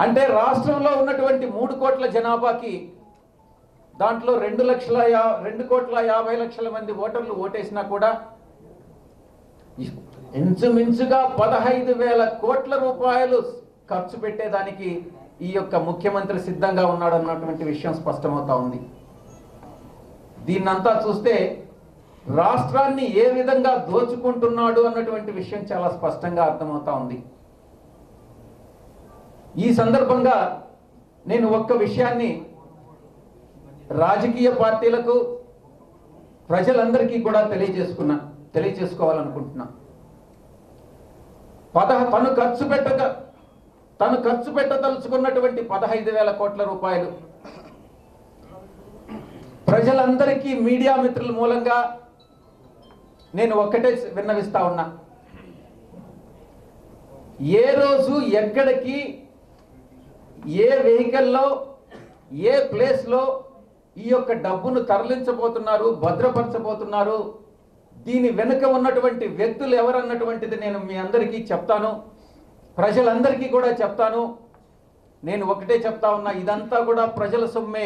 అంటే రాష్ట్రంలో ఉన్నటువంటి మూడు కోట్ల జనాభాకి దాంట్లో రెండు లక్షల యా రెండు కోట్ల యాభై లక్షల మంది ఓటర్లు ఓటేసినా కూడా ఇంచుమించుగా పదహైదు వేల కోట్ల రూపాయలు ఖర్చు పెట్టేదానికి ఈ యొక్క ముఖ్యమంత్రి సిద్ధంగా ఉన్నాడు అన్నటువంటి విషయం స్పష్టమవుతా ఉంది దీన్నంతా చూస్తే రాష్ట్రాన్ని ఏ విధంగా దోచుకుంటున్నాడు అన్నటువంటి విషయం చాలా స్పష్టంగా అర్థమవుతా ఉంది ఈ సందర్భంగా నేను ఒక్క విషయాన్ని రాజకీయ పార్టీలకు ప్రజలందరికీ కూడా తెలియజేసుకున్నా తెలియజేసుకోవాలనుకుంటున్నా పద తను ఖర్చు పెట్టక తను ఖర్చు పెట్టదలుచుకున్నటువంటి పదహైదు వేల కోట్ల రూపాయలు ప్రజలందరికీ మీడియా మిత్రుల మూలంగా నేను ఒక్కటే విన్నవిస్తా ఉన్నా ఏ రోజు ఎక్కడికి ఏ వెహికల్లో ఏ ప్లేస్లో ఈ యొక్క డబ్బును తరలించబోతున్నారు భద్రపరచబోతున్నారు దీని వెనుక ఉన్నటువంటి వ్యక్తులు ఎవరన్నటువంటిది నేను మీ అందరికీ చెప్తాను ప్రజలందరికీ కూడా చెప్తాను నేను ఒకటే చెప్తా ఉన్నా ఇదంతా కూడా ప్రజల సొమ్మే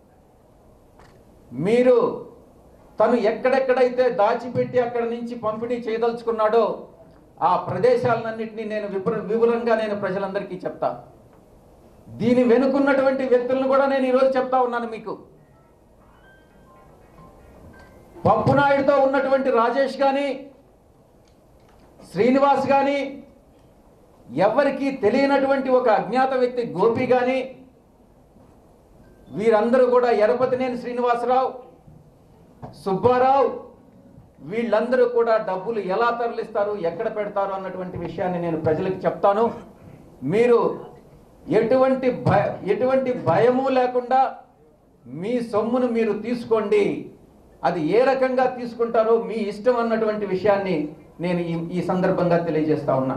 మీరు తను ఎక్కడెక్కడైతే దాచిపెట్టి అక్కడ నుంచి పంపిణీ చేయదలుచుకున్నాడో ఆ ప్రదేశాలన్నింటినీ నేను విపుర వివరంగా నేను ప్రజలందరికీ చెప్తా దీని వెనుకున్నటువంటి వ్యక్తులను కూడా నేను ఈరోజు చెప్తా ఉన్నాను మీకు పప్పు నాయుడుతో ఉన్నటువంటి రాజేష్ కానీ శ్రీనివాస్ కానీ ఎవరికి తెలియనటువంటి ఒక అజ్ఞాత వ్యక్తి గోపి కానీ వీరందరూ కూడా ఎరపతినేని శ్రీనివాసరావు సుబ్బారావు వీళ్ళందరూ కూడా డబ్బులు ఎలా తరలిస్తారు ఎక్కడ పెడతారు అన్నటువంటి విషయాన్ని నేను ప్రజలకు చెప్తాను మీరు ఎటువంటి భయ ఎటువంటి భయము లేకుండా మీ సొమ్మును మీరు తీసుకోండి అది ఏ రకంగా తీసుకుంటారో మీ ఇష్టం అన్నటువంటి విషయాన్ని నేను ఈ ఈ సందర్భంగా తెలియజేస్తా ఉన్నా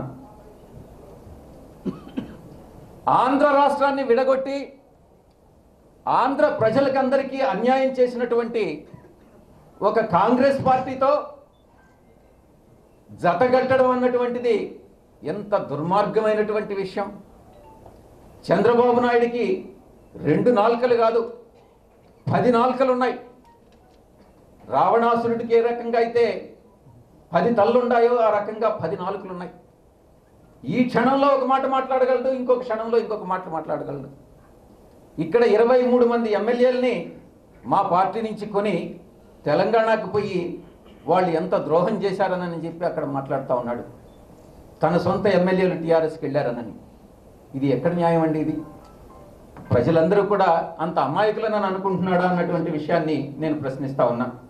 ఆంధ్ర రాష్ట్రాన్ని విడగొట్టి ఆంధ్ర ప్రజలకందరికీ అన్యాయం చేసినటువంటి ఒక కాంగ్రెస్ పార్టీతో జతగట్టడం అన్నటువంటిది ఎంత దుర్మార్గమైనటువంటి విషయం చంద్రబాబు నాయుడికి రెండు నాలుకలు కాదు పది నాలుకలు ఉన్నాయి రావణాసురుడికి ఏ రకంగా అయితే పది తల్లుండాయో ఆ రకంగా పది నాలుకలు ఉన్నాయి ఈ క్షణంలో ఒక మాట మాట్లాడగలడు ఇంకొక క్షణంలో ఇంకొక మాట మాట్లాడగలడు ఇక్కడ ఇరవై మూడు మంది ఎమ్మెల్యేలని మా పార్టీ నుంచి కొని తెలంగాణకు పోయి వాళ్ళు ఎంత ద్రోహం చేశారనని చెప్పి అక్కడ మాట్లాడుతూ ఉన్నాడు తన సొంత ఎమ్మెల్యేలు టీఆర్ఎస్కి వెళ్ళారనని ఇది ఎక్కడ న్యాయం అండి ఇది ప్రజలందరూ కూడా అంత అమాయకులని అనుకుంటున్నాడా అన్నటువంటి విషయాన్ని నేను ప్రశ్నిస్తా ఉన్నా